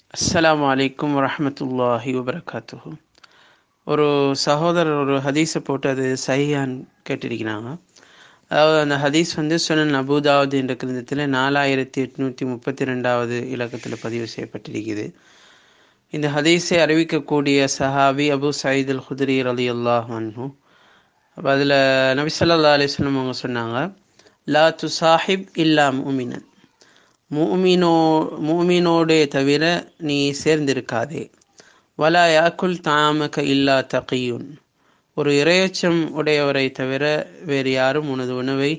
அஸ்ஸலாமு அலைக்கும் வரஹமத்துல்லாஹி வபரகாத்துஹு ஒரு சகோதரர் ஒரு ஹதீஸை போட்டு அது சஹியான்னு கேட்டிருக்கிறாங்க அதாவது அந்த ஹதீஸ் வந்து சுனன் அபுதாவுத் என்ற கிரந்தத்தில் நாலாயிரத்தி எட்நூற்றி முப்பத்தி ரெண்டாவது இலக்கத்தில் பதிவு செய்யப்பட்டிருக்குது இந்த ஹதீஸை அறிவிக்கக்கூடிய சஹாபி அபு சயீத் அல் ஹுத்ரி அலி அல்லாஹ் அன்ஹு அப்போ அதில் நபி ஸல்லல்லாஹு அலைஹி வஸல்லம் அவங்க சொன்னாங்க லா து சாஹிப் இல்லா முமினன் மூமினோ மூமினோடே தவிர நீ சேர்ந்திருக்காதே வலா யாக்குல் தாமக இல்லா தகியுன் ஒரு இரையச்சம் உடையவரை தவிர வேறு யாரும் உனது உணவை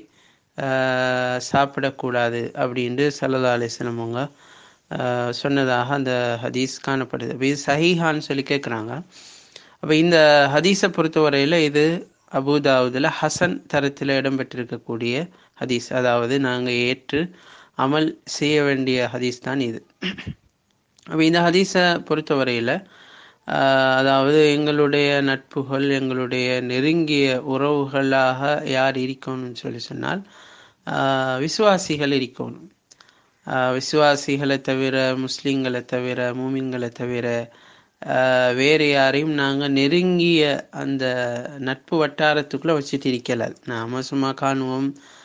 சாப்பிடக்கூடாது அப்படின்ட்டு சல்லா அலிஸ்லம் அவங்க சொன்னதாக அந்த ஹதீஸ் காணப்படுது அப்போ இது சஹீஹான்னு சொல்லி கேட்குறாங்க அப்போ இந்த ஹதீஸை பொறுத்தவரையில் இது அபுதாவுதில் ஹசன் தரத்தில் இடம்பெற்றிருக்கக்கூடிய ஹதீஸ் அதாவது நாங்கள் ஏற்று அமல் செய்ய வேண்டிய ஹதீஸ் தான் இது அப்போ இந்த ஹதீஸை பொறுத்தவரையில் அதாவது எங்களுடைய நட்புகள் எங்களுடைய நெருங்கிய உறவுகளாக யார் இருக்கணும்னு சொல்லி சொன்னால் விசுவாசிகள் இருக்கணும் விசுவாசிகளை தவிர முஸ்லீம்களை தவிர மூமின்களை தவிர வேறு யாரையும் நாங்கள் நெருங்கிய அந்த நட்பு வட்டாரத்துக்குள்ளே வச்சுட்டு இருக்கலாது நாம சும்மா காணுவோம்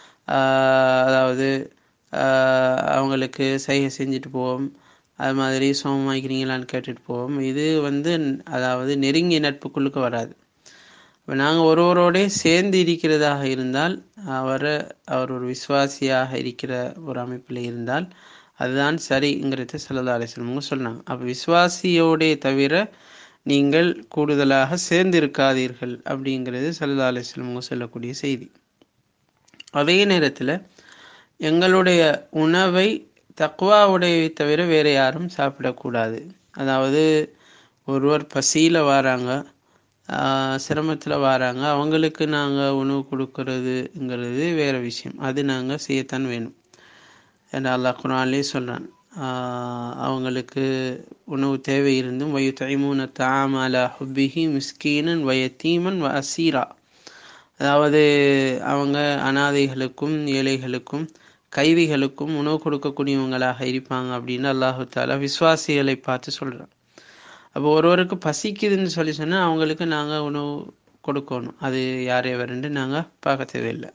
அதாவது அவங்களுக்கு சைகை செஞ்சுட்டு போவோம் அது மாதிரி சோமமாக்கிறீங்களான்னு கேட்டுட்டு போவோம் இது வந்து அதாவது நெருங்கிய நட்புக்குள்ளுக்கு வராது இப்போ நாங்கள் ஒருவரோடே சேர்ந்து இருக்கிறதாக இருந்தால் அவர் அவர் ஒரு விசுவாசியாக இருக்கிற ஒரு அமைப்பில் இருந்தால் அதுதான் சரிங்கிறத சல்லா அலிஸ்லமுங்க சொன்னாங்க அப்போ விசுவாசியோடே தவிர நீங்கள் கூடுதலாக சேர்ந்து இருக்காதீர்கள் அப்படிங்கிறது சல்லா அலிஸ்லமுங்க சொல்லக்கூடிய செய்தி அதே நேரத்தில் எங்களுடைய உணவை தக்குவாவுடைய தவிர வேறு யாரும் சாப்பிடக்கூடாது அதாவது ஒருவர் பசியில் வராங்க சிரமத்தில் வராங்க அவங்களுக்கு நாங்கள் உணவு கொடுக்கறதுங்கிறது வேறு விஷயம் அது நாங்கள் செய்யத்தான் வேணும் ஏன்னா அல்லாஹ் குரான்லேயே சொல்கிறான் அவங்களுக்கு உணவு தேவை இருந்தும் வயு தைமூன தாமலா ஹுபிஹி மிஸ்கீனன் வயத்தீமன் வ அசீரா அதாவது அவங்க அனாதைகளுக்கும் ஏழைகளுக்கும் கைதிகளுக்கும் உணவு கொடுக்கக்கூடியவங்களாக இருப்பாங்க அப்படின்னு அல்லாஹு தாலா விசுவாசிகளை பார்த்து சொல்கிறான் அப்போ ஒருவருக்கு பசிக்குதுன்னு சொல்லி சொன்னால் அவங்களுக்கு நாங்கள் உணவு கொடுக்கணும் அது யாரே வரண்டு நாங்கள் பார்க்க தேவையில்லை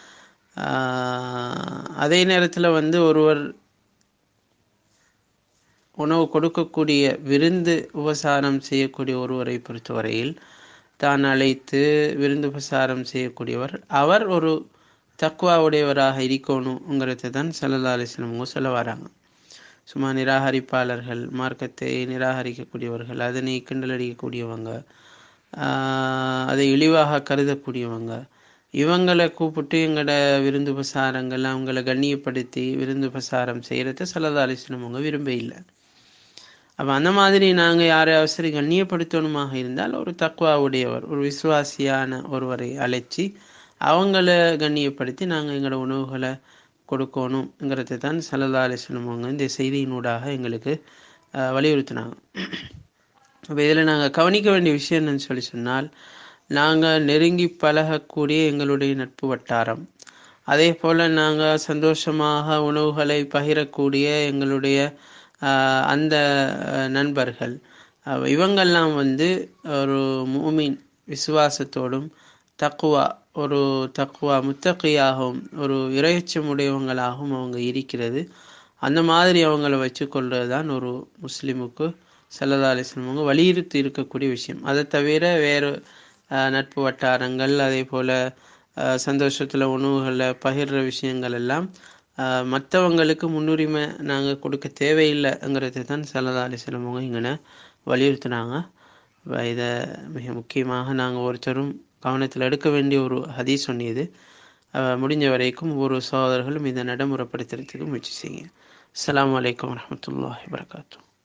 அதே நேரத்தில் வந்து ஒருவர் உணவு கொடுக்கக்கூடிய விருந்து உபசாரம் செய்யக்கூடிய ஒருவரை பொறுத்தவரையில் தான் அழைத்து விருந்து உபசாரம் செய்யக்கூடியவர் அவர் ஒரு தக்குவா உடையவராக இருக்கணுங்கிறத தான் சல்லல்லா அலிஸ்லமங்க சொல்ல வராங்க சும்மா நிராகரிப்பாளர்கள் மார்க்கத்தை நிராகரிக்கக்கூடியவர்கள் அதனை கிண்டல் அடிக்கக்கூடியவங்க அதை இழிவாக கருதக்கூடியவங்க இவங்களை கூப்பிட்டு எங்களோட விருந்து உபசாரங்கள் அவங்கள கண்ணியப்படுத்தி விருந்து உபசாரம் செய்கிறத சல்லல்லா அலிஸ்லமங்க விரும்ப இல்லை அப்போ அந்த மாதிரி நாங்கள் யாரையாவது சரி கண்ணியப்படுத்தணுமாக இருந்தால் ஒரு தக்குவா உடையவர் ஒரு விசுவாசியான ஒருவரை அழைச்சி அவங்கள கண்ணியப்படுத்தி நாங்கள் எங்களோட உணவுகளை கொடுக்கணுங்கிறது தான் சல்லல்லா அலிஸ்லம் அவங்க இந்த செய்தியினூடாக எங்களுக்கு வலியுறுத்தினாங்க அப்போ இதில் நாங்கள் கவனிக்க வேண்டிய விஷயம் என்னன்னு சொல்லி சொன்னால் நாங்கள் நெருங்கி பழகக்கூடிய எங்களுடைய நட்பு வட்டாரம் அதே போல் நாங்கள் சந்தோஷமாக உணவுகளை பகிரக்கூடிய எங்களுடைய அந்த நண்பர்கள் இவங்கெல்லாம் வந்து ஒரு மூமின் விசுவாசத்தோடும் தக்குவா ஒரு தக்குவா முத்தகையாகவும் ஒரு இறையச்சம் உடையவங்களாகவும் அவங்க இருக்கிறது அந்த மாதிரி அவங்கள வச்சு கொள்வது தான் ஒரு முஸ்லீமுக்கு சல்லதா அலிஸ்லமவங்க வலியுறுத்தி இருக்கக்கூடிய விஷயம் அதை தவிர வேறு நட்பு வட்டாரங்கள் அதே போல் சந்தோஷத்தில் உணவுகளில் பகிர்ற விஷயங்கள் எல்லாம் மற்றவங்களுக்கு முன்னுரிமை நாங்கள் கொடுக்க தேவையில்லைங்கிறது தான் சல்லதா அலிஸ்லமவங்க இங்கே வலியுறுத்தினாங்க இதை மிக முக்கியமாக நாங்கள் ஒருத்தரும் கவனத்தில் எடுக்க வேண்டிய ஒரு ஹதீஸ் சொன்னியது முடிஞ்ச வரைக்கும் ஒவ்வொரு சகோதரர்களும் இதை நடைமுறைப்படுத்துறதுக்கு முயற்சி செய்யுங்க அஸ்லாம் வலைக்கம் வரமத்துல்லாஹி வரகாத்தூ